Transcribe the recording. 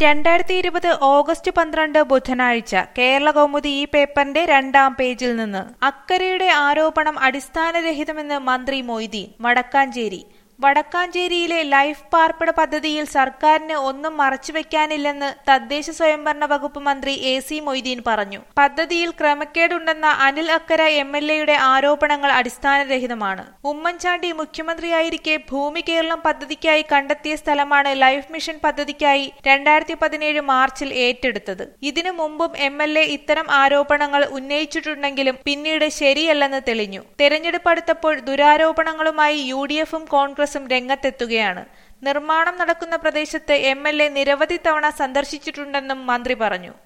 രണ്ടായിരത്തി ഇരുപത് ഓഗസ്റ്റ് പന്ത്രണ്ട് ബുധനാഴ്ച കേരള കൗമുദി ഈ പേപ്പറിന്റെ രണ്ടാം പേജിൽ നിന്ന് അക്കരയുടെ ആരോപണം അടിസ്ഥാനരഹിതമെന്ന് മന്ത്രി മൊയ്തീൻ വടക്കാഞ്ചേരി വടക്കാഞ്ചേരിയിലെ ലൈഫ് പാർപ്പിട പദ്ധതിയിൽ സർക്കാരിന് ഒന്നും മറച്ചുവെക്കാനില്ലെന്ന് തദ്ദേശ സ്വയംഭരണ വകുപ്പ് മന്ത്രി എ സി മൊയ്തീൻ പറഞ്ഞു പദ്ധതിയിൽ ക്രമക്കേടുണ്ടെന്ന അനിൽ അക്കര എം എൽ എയുടെ ആരോപണങ്ങൾ അടിസ്ഥാനരഹിതമാണ് ഉമ്മൻചാണ്ടി മുഖ്യമന്ത്രിയായിരിക്കെ ഭൂമി കേരളം പദ്ധതിക്കായി കണ്ടെത്തിയ സ്ഥലമാണ് ലൈഫ് മിഷൻ പദ്ധതിക്കായി രണ്ടായിരത്തി പതിനേഴ് മാർച്ചിൽ ഏറ്റെടുത്തത് ഇതിനു മുമ്പും എം എൽ എ ഇത്തരം ആരോപണങ്ങൾ ഉന്നയിച്ചിട്ടുണ്ടെങ്കിലും പിന്നീട് ശരിയല്ലെന്ന് തെളിഞ്ഞു തെരഞ്ഞെടുപ്പ് അടുത്തപ്പോൾ ദുരാരോപണങ്ങളുമായി യു ഡി എഫും കോൺഗ്രസും രംഗത്തെത്തുകയാണ് നിർമ്മാണം നടക്കുന്ന പ്രദേശത്ത് എം എൽ എ നിരവധി തവണ സന്ദർശിച്ചിട്ടുണ്ടെന്നും മന്ത്രി പറഞ്ഞു